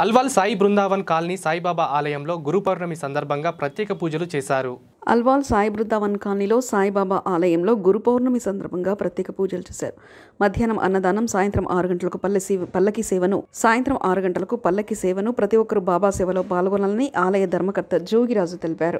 Alwal Sai Brindavan colony Saibaba ఆలయంలో గురు పౌర్ణమి సందర్భంగా ప్రత్యేక పూజలు చేశారు అల్వాల్ సాయి బృందావన్ కాలనీలో సాయిబాబా ఆలయంలో గురు పౌర్ణమి సందర్భంగా ప్రత్యేక పూజలు చేశారు మధ్యాహ్నం అన్నదానం సాయంత్రం ఆరు గంటలకు పల్లె సేవ పల్లకి సేవను సాయంత్రం ఆరు గంటలకు పల్లకి సేవను ప్రతి ఒక్కరూ బాబా సేవలో పాల్గొనాలని ఆలయ ధర్మకర్త జోగిరాజు తెలిపారు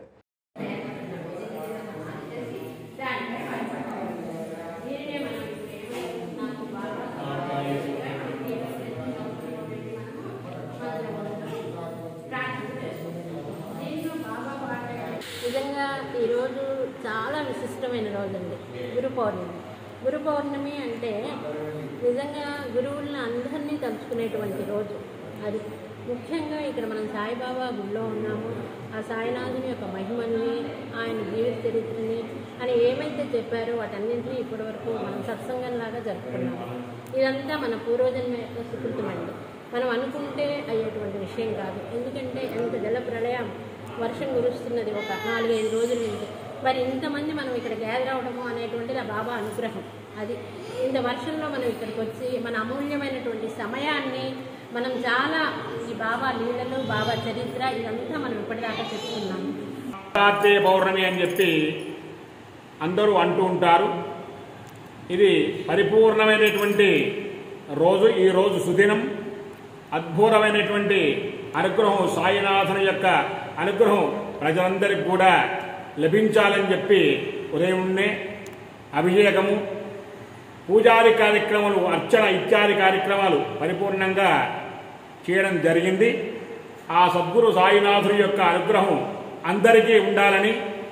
నిజంగా ఈరోజు చాలా విశిష్టమైన రోజండి గురు పౌర్ణమి గురు పౌర్ణమి అంటే నిజంగా గురువులను అందరినీ తలుచుకునేటువంటి రోజు అది ముఖ్యంగా ఇక్కడ మనం సాయిబాబా గుడిలో ఉన్నాము ఆ సాయినాథుని యొక్క మహిమని ఆయన జీవిత చరిత్రని అని ఏమైతే చెప్పారో వాటన్నింటినీ ఇప్పటివరకు మనం సత్సంగంలాగా జరుపుకున్నాము ఇదంతా మన పూర్వజన్మ యొక్క సుకృతమండి మనం అనుకుంటే అయ్యేటువంటి విషయం కాదు ఎందుకంటే ఎంత జల ప్రళయం వర్షం కురుస్తున్నది ఒక నాలుగైదు రోజుల నుంచి మరి ఇంతమంది మనం ఇక్కడ గ్యాదర్ అవడము అనేటువంటిది ఆ బాబా అనుగ్రహం అది ఇంత వర్షంలో మనం ఇక్కడికి వచ్చి మన అమూల్యమైనటువంటి సమయాన్ని మనం చాలా ఈ బాబా లీలలు బాబా చరిత్ర ఇదంతా మనం ఇప్పటిదాకా చెప్పుకున్నాము కార్తీక పౌర్ణమి అని చెప్పి అందరూ అంటూ ఉంటారు ఇది పరిపూర్ణమైనటువంటి రోజు ఈ రోజు సుదినం అద్భుతమైనటువంటి అనుగ్రహం సాయినాథుని యొక్క అనుగ్రహం ప్రజలందరికీ కూడా లభించాలని చెప్పి ఉదయంనే అభిషేకము పూజాది కార్యక్రమాలు అర్చన ఇత్యాది కార్యక్రమాలు పరిపూర్ణంగా చేయడం జరిగింది ఆ సద్గురు సాయినాథుని యొక్క అనుగ్రహం అందరికీ ఉండాలని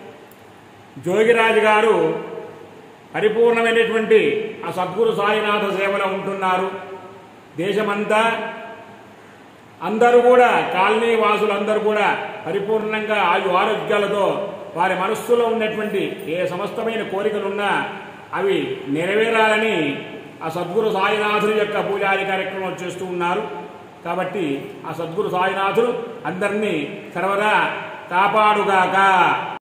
జోగిరాజు గారు పరిపూర్ణమైనటువంటి ఆ సద్గురు సాయినాథ సేవలో ఉంటున్నారు దేశమంతా అందరూ కూడా కాలనీ వాసులందరూ కూడా పరిపూర్ణంగా ఆయు ఆరోగ్యాలతో వారి మనస్సులో ఉన్నటువంటి ఏ సమస్తమైన కోరికలున్నా అవి నెరవేరాలని ఆ సద్గురు సాయినాథుని యొక్క పూజారి కార్యక్రమం చేస్తూ ఉన్నారు కాబట్టి ఆ సద్గురు సాయినాథుడు అందరినీ సర్వదా కాపాడుగాక